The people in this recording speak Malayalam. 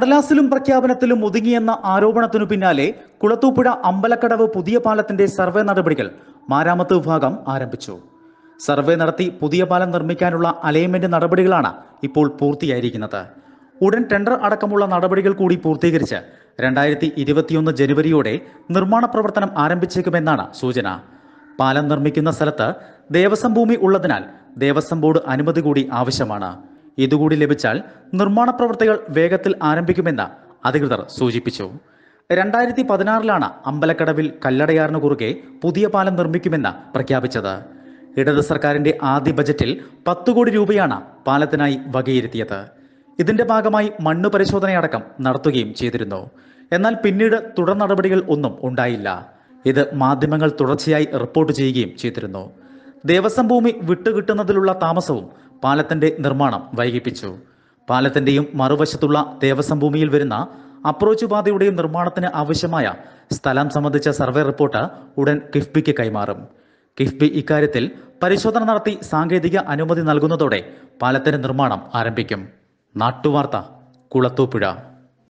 കടലാസിലും പ്രഖ്യാപനത്തിലും ഒതുങ്ങിയെന്ന ആരോപണത്തിനു പിന്നാലെ കുളത്തൂപ്പുഴ അമ്പലക്കടവ് പുതിയ പാലത്തിന്റെ സർവേ നടപടികൾ മാരാമത്ത് വിഭാഗം ആരംഭിച്ചു സർവേ നടത്തി പുതിയ പാലം നിർമ്മിക്കാനുള്ള അലൈൻമെന്റ് നടപടികളാണ് ഇപ്പോൾ പൂർത്തിയായിരിക്കുന്നത് ഉടൻ ടെൻഡർ അടക്കമുള്ള നടപടികൾ കൂടി പൂർത്തീകരിച്ച് രണ്ടായിരത്തി ഇരുപത്തിയൊന്ന് ജനുവരിയോടെ നിർമ്മാണ പ്രവർത്തനം ആരംഭിച്ചേക്കുമെന്നാണ് സൂചന പാലം നിർമ്മിക്കുന്ന സ്ഥലത്ത് ദേവസ്വം ഭൂമി ഉള്ളതിനാൽ ദേവസ്വം ബോർഡ് അനുമതി കൂടി ആവശ്യമാണ് ഇതുകൂടി ലഭിച്ചാൽ നിർമ്മാണ പ്രവർത്തികൾ വേഗത്തിൽ ആരംഭിക്കുമെന്ന് അധികൃതർ സൂചിപ്പിച്ചു രണ്ടായിരത്തി പതിനാറിലാണ് അമ്പലക്കടവിൽ കല്ലടയാറിന് കുറുകെ പുതിയ പാലം നിർമ്മിക്കുമെന്ന് പ്രഖ്യാപിച്ചത് ഇടത് സർക്കാരിന്റെ ആദ്യ ബജറ്റിൽ പത്ത് കോടി രൂപയാണ് പാലത്തിനായി വകയിരുത്തിയത് ഇതിന്റെ ഭാഗമായി മണ്ണ് പരിശോധനയടക്കം നടത്തുകയും ചെയ്തിരുന്നു എന്നാൽ പിന്നീട് തുടർ നടപടികൾ ഒന്നും ഉണ്ടായില്ല ഇത് മാധ്യമങ്ങൾ തുടർച്ചയായി റിപ്പോർട്ട് ചെയ്യുകയും ചെയ്തിരുന്നു ദേവസ്വം ഭൂമി വിട്ടുകിട്ടുന്നതിലുള്ള താമസവും പാലത്തിന്റെ നിർമ്മാണം വൈകിപ്പിച്ചു പാലത്തിന്റെയും മറുവശത്തുള്ള ദേവസ്വം ഭൂമിയിൽ വരുന്ന അപ്രോച്ച് പാതയുടെയും നിർമ്മാണത്തിന് ആവശ്യമായ സ്ഥലം സംബന്ധിച്ച സർവേ റിപ്പോർട്ട് ഉടൻ കിഫ്ബിക്ക് കൈമാറും കിഫ്ബി ഇക്കാര്യത്തിൽ പരിശോധന നടത്തി സാങ്കേതിക അനുമതി നൽകുന്നതോടെ പാലത്തിന്റെ നിർമ്മാണം ആരംഭിക്കും നാട്ടുവാർത്ത കുളത്തൂപ്പുഴ